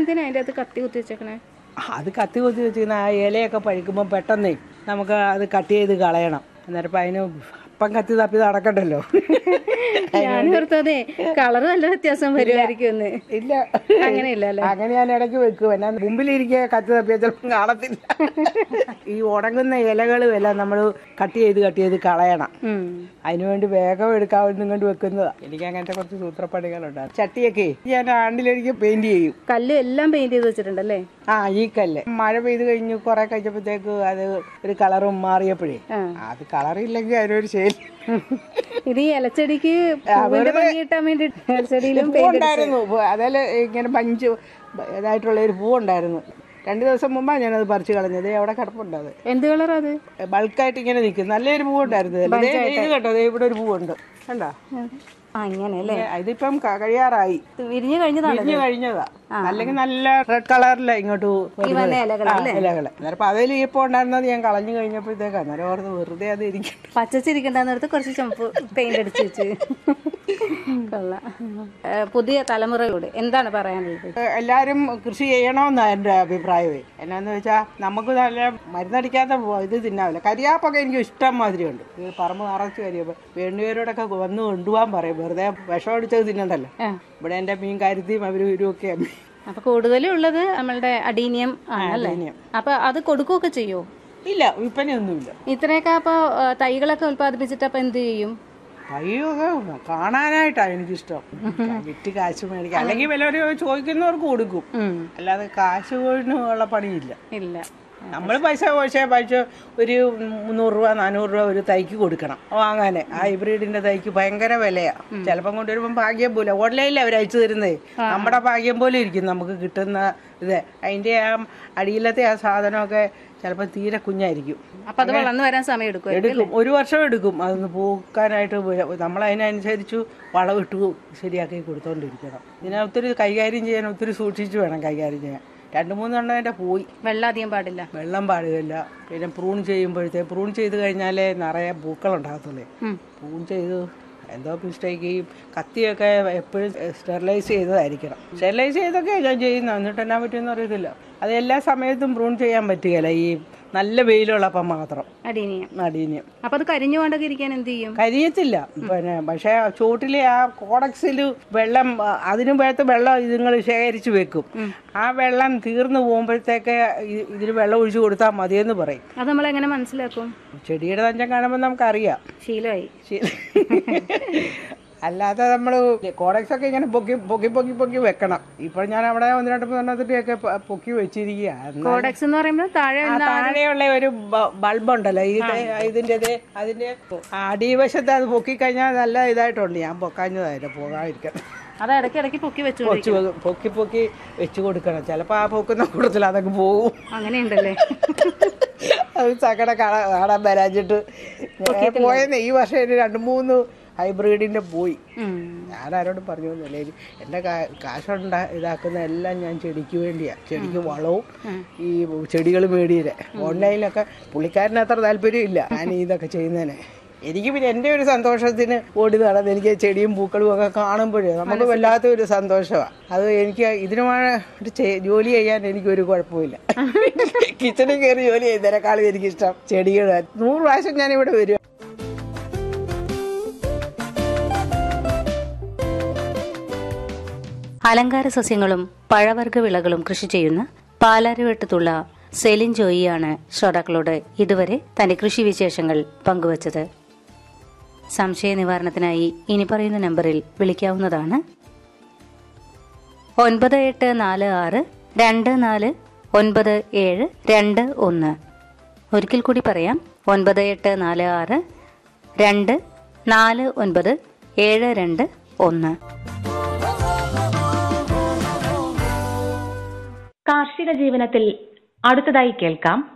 എന്തിനാ അതിൻ്റെ അകത്ത് കത്തി കുത്തി വെച്ചേക്കണേ അത് കത്തി കുത്തി വെച്ചിരിക്കുന്ന ആ ഇലയൊക്കെ പഴുക്കുമ്പോൾ പെട്ടെന്നേ നമുക്ക് അത് കട്ട് ചെയ്ത് കളയണം അന്നേരം ഇപ്പം അതിന് അപ്പം കത്തി തപ്പി നടക്കണ്ടല്ലോ ഞാൻ ഓർത്തതേ കളർ നല്ല വ്യത്യാസം വരുമായിരിക്കും എന്ന് ഇല്ല അങ്ങനെയില്ല അല്ലേ അങ്ങനെ ഞാൻ ഇടയ്ക്ക് വെക്കും എന്നാ മുമ്പിലിരിക്കുക കത്തി തപ്പിയാൽ ചിലപ്പം കാണത്തില്ല ഈ ഉണങ്ങുന്ന ഇലകളും എല്ലാം നമ്മൾ കട്ട് ചെയ്ത് കട്ട് ചെയ്ത് കളയണം ഉം. അതിനുവേണ്ടി വേഗം എടുക്കാവുന്ന കൊണ്ട് വെക്കുന്നതാ എനിക്ക് അങ്ങനത്തെ കുറച്ച് സൂത്രപ്പണികളുണ്ട് ചട്ടിയൊക്കെ ഞാൻ ആണ്ടിലേക്ക് പെയിന്റ് ചെയ്യും കല്ലും എല്ലാം പെയിന്റ് ചെയ്ത് വെച്ചിട്ടുണ്ടല്ലേ ആ ഈ കല്ല് മഴ പെയ്ത് കഴിഞ്ഞ് കുറെ കഴിഞ്ഞപ്പോഴത്തേക്ക് അത് ഒരു കളറും മാറിയപ്പോഴേ ആ. അത് കളറില്ലെങ്കിൽ അതിനൊരു ശരി ഇത് ഈ ഇലച്ചെടിക്ക് പൂവിന്റെ ഭംഗി കിട്ടാൻ വേണ്ടിട്ട് ഇലച്ചെടിയിലും പൂവുണ്ടായിരുന്നു അതിൽ ഇങ്ങനെ പഞ്ച് ഇതായിട്ടുള്ള ഒരു പൂവുണ്ടായിരുന്നു രണ്ട് ദിവസം മുമ്പാണ് ഞാനത് പറിച്ചു കളഞ്ഞത് അവിടെ കിടപ്പുണ്ട് അത് എന്ത് കളറാ അത് ബൾക്കായിട്ട് ഇങ്ങനെ നിൽക്കും നല്ലൊരു പൂവുണ്ടായിരുന്നു ഇതില്. ദേ ഇത് കേട്ടോ ദേ ഇവിടെ ഒരു പൂവുണ്ട് കണ്ടോ ആ ഇങ്ങനെ അല്ലേ ഇതിപ്പം ക- കഴിയാറായി ഇത് വിരിഞ്ഞു കഴിഞ്ഞതാണ് വിരിഞ്ഞു കഴിഞ്ഞതാ അല്ലെങ്കിൽ നല്ല റെഡ് കളറില ഇങ്ങോട്ട് വരുന്നത്. വന്ന ഇലകൾ ആ, ഇലകള് അന്നേരം അപ്പൊ അതിൽ ഈപ്പം ഉണ്ടായിരുന്നത് ഞാൻ കളഞ്ഞു കഴിഞ്ഞപ്പോഴത്തേക്ക് അന്നേരം ഓർത്ത് വെറുതെ അത് ഇരിക്കട്ടെ പച്ചച്ചിരിക്കണ്ടെന്നിടത്ത് കുറച്ച് ചുമപ്പ് പെയിന്റ് അടിച്ച് വെച്ച് കൊള്ളാം ഏ, പുതിയ തലമുറയോട് എന്താണ് പറയാനുള്ളത് ഏഹ് എല്ലാരും കൃഷി ചെയ്യണമെന്നാണ് എൻ്റെ അഭിപ്രായമേ എന്നാന്ന് വെച്ചാൽ നമുക്ക് നല്ല മരുന്നടിക്കാത്ത വ- ഇത് തിന്നാവില്ല കരിയാപ്പൊക്കെ എനിക്ക് ഇഷ്ടം മാതിരിയുണ്ട് ഈ പറമ്പ് നിറച്ച് കരിയപ്പോൾ വേണ്ടുപേരോടൊക്കെ വന്ന് കൊണ്ടുപോകാൻ പറയും വെറുതെ വിഷം അടിച്ചത് തിന്നണ്ടല്ലോ ആ. ഇവിടെ എൻ്റെ മീൻ കാര്യത്തിയും അവരും ഇവരും ഒക്കെ അപ്പൊ കൂടുതലും ഉള്ളത് നമ്മളുടെ അഡീനിയം ആണല്ലേ അപ്പൊ അത് കൊടുക്കുകയൊക്കെ ചെയ്യോ ഇല്ല വിൽപ്പനയൊന്നുമില്ല ഇത്രയൊക്കെ അപ്പൊ ഏ, തൈകളൊക്കെ ഉൽപ്പാദിപ്പിച്ചിട്ട് അപ്പൊ എന്ത് ചെയ്യും തയ്യൊക്കെ കാണാനായിട്ടാണ് എനിക്കിഷ്ടം വിറ്റ് കാശ് മേടിക്കാം അല്ലെങ്കിൽ വല്ലവരും ചോദിക്കുന്നവർക്ക് കൊടുക്കും ഉം. അല്ലാതെ കാശ് ഉള്ള പണിയില്ല ഇല്ല നമ്മൾ പൈസ പക്ഷേ പൈസ ഒരു മുന്നൂറ് രൂപ നാനൂറ് രൂപ ഒരു തൈക്ക് കൊടുക്കണം വാങ്ങാന് ആ ഹൈബ്രിഡിന്റെ തൈക്ക് ഭയങ്കര വിലയാ ചിലപ്പം കൊണ്ടുവരുമ്പോൾ ഭാഗ്യം പോലെ ഓൺലൈനിൽ അവർ അയച്ചു തരുന്നേ നമ്മുടെ ഭാഗ്യം പോലെ ഇരിക്കും നമുക്ക് കിട്ടുന്ന ഇത് അതിന്റെ ആ അടിയിലത്തെ ആ സാധനമൊക്കെ ചിലപ്പോൾ തീരെ കുഞ്ഞായിരിക്കും അപ്പൊ അത് വളർന്നു വരാൻ സമയം എടുക്കും എടുക്കും ഒരു വർഷം എടുക്കും അതൊന്ന് പൂക്കാനായിട്ട് നമ്മൾ അതിനനുസരിച്ച് വളമിട്ട് ശരിയാക്കി കൊടുത്തോണ്ടിരിക്കണം ഇതിനെ ഒത്തിരി കൈകാര്യം ചെയ്യാൻ ഒത്തിരി സൂക്ഷിച്ച് വേണം കൈകാര്യം ചെയ്യാൻ രണ്ട് മൂന്നെണ്ണം എൻ്റെ പോയി വെള്ളം അധികം പാടില്ല വെള്ളം പാടുകയില്ല പിന്നെ പ്രൂൺ ചെയ്യുമ്പോഴത്തേ പ്രൂൺ ചെയ്ത് കഴിഞ്ഞാലേ നിറയെ പൂക്കളുണ്ടാകത്തുള്ളേ ഉം. പ്രൂൺ ചെയ്ത് എന്തോ മിസ്റ്റേക്ക് ഈ കത്തിയൊക്കെ എപ്പോഴും സ്റ്റെറിലൈസ് ചെയ്തതായിരിക്കണം സ്റ്റെറിലൈസ് ചെയ്തൊക്കെ ഞാൻ ചെയ്യുന്നത് എന്നിട്ട് എന്നാ പറ്റുമെന്ന് അറിയത്തില്ല അത് എല്ലാ സമയത്തും പ്രൂൺ ചെയ്യാൻ പറ്റുകയില്ല ഈ നല്ല വെയിലുള്ളപ്പം മാത്രം അടീനിയം നടീന്യം അപ്പൊ അത് കരിഞ്ഞു പോണ്ടൊക്കെ ഇരിക്കാൻ എന്ത് ചെയ്യും കരിയത്തില്ല പിന്നെ പക്ഷേ ചുവട്ടിലെ ആ കോഡക്സിൽ വെള്ളം ആ, അതിനു വേഴത്ത് വെള്ളം ഇതുങ്ങൾ ശേഖരിച്ച് വെക്കും ആ വെള്ളം തീർന്നു പോകുമ്പോഴത്തേക്ക് ഇ- ഇതിന് വെള്ളം ഒഴിച്ചു കൊടുത്താൽ മതിയെന്ന് പറയും അത് നമ്മൾ എങ്ങനെ മനസ്സിലാക്കും ചെടിയുടെ തഞ്ചം കാണുമ്പോൾ നമുക്കറിയാം ശീലമായി ശരി. അല്ലാതെ നമ്മൾ കോഡക്സ് ഒക്കെ ഇങ്ങനെ പൊക്കി പൊക്കി പൊക്കി പൊക്കി വെക്കണം ഇപ്പോൾ ഞാൻ അവിടെ ഒന്ന് രണ്ട് മൂന്നെണ്ണത്തിൻ്റെയൊക്കെ പൊക്കി വെച്ചിരിക്കുക കോഡക്സ് എന്ന് പറയുമ്പോൾ താഴെ ആ താഴെയുള്ള ഒരു ബൾബ് ഉണ്ടല്ലോ ഇത് ഇതിൻ്റെ അതിന്റെ അടിവശത്ത് അത് പൊക്കിക്കഴിഞ്ഞാൽ നല്ല ഇതായിട്ടുണ്ട് ഞാൻ പൊക്കാഞ്ഞതായിട്ട് പോകാതിരിക്കണം അത് ഇടയ്ക്ക് ഇടയ്ക്ക് പൊക്കി വെച്ചു പൊക്കി വെ- പൊക്കി പൊക്കി വെച്ച് കൊടുക്കണം ചിലപ്പോൾ ആ പൊക്കുന്ന കൂട്ടത്തിൽ അതങ്ങ് പോകും അങ്ങനെയുണ്ടല്ലേ അത് ചക്കട കാണാൻ കാണാൻ വരാഞ്ഞിട്ട് പോയെന്ന് ഈ വർഷം ഒരു രണ്ട് മൂന്ന് ഹൈബ്രിഡിന്റെ പോയി ഉം. ഞാൻ ആരോടും പറഞ്ഞു തന്നില്ല ഇനി എൻ്റെ കാ- കാശുണ്ടാ ഇതാക്കുന്ന എല്ലാം ഞാൻ ചെടിക്ക് വേണ്ടിയാ ചെടിക്ക് വളവും ഈ ചെടികൾ മേടിയില്ല ഓൺലൈനിലൊക്കെ പുള്ളിക്കാരന് അത്ര താല്പര്യമില്ല ഞാൻ ഇതൊക്കെ ചെയ്യുന്നതിന് എനിക്ക് പിന്നെ എൻ്റെ ഒരു സന്തോഷത്തിന് ഓടി നടന്ന് എനിക്ക് ചെടിയും പൂക്കളും ഒക്കെ കാണുമ്പോഴേ നമുക്ക് വല്ലാത്ത ഒരു സന്തോഷമാണ് അത് എനിക്ക് ഇതിനുമായിട്ട് ചെ- ജോലി ചെയ്യാൻ എനിക്കൊരു കുഴപ്പമില്ല കിച്ചണിൽ കയറി ജോലി ചെയ്യുന്നതിനേക്കാളും എനിക്കിഷ്ടം ചെടികൾ നൂറ് പ്രാവശ്യം ഞാൻ ഇവിടെ വരും അലങ്കാര സസ്യങ്ങളും പഴവർഗ്ഗ വിളകളും കൃഷി ചെയ്യുന്ന പാലാരിവട്ടത്തുള്ള സെലിൻ ജോയിയാണ് ശ്രോതാക്കളോട് ഇതുവരെ തന്റെ കൃഷി വിശേഷങ്ങൾ പങ്കുവച്ചത് സംശയ നിവാരണത്തിനായി ഇനി പറയുന്ന നമ്പറിൽ വിളിക്കാവുന്നതാണ് ഒൻപത് എട്ട് നാല് ആറ് രണ്ട് നാല് ഒൻപത് ഏഴ് രണ്ട് ഒന്ന് ഒരിക്കൽ കൂടി പറയാം ഒൻപത് എട്ട് നാല് ആറ് രണ്ട് നാല് ഒൻപത് ഏഴ് രണ്ട് ഒന്ന് കാർഷിക ജീവനത്തിൽ അടുത്തതായി കേൾക്കാം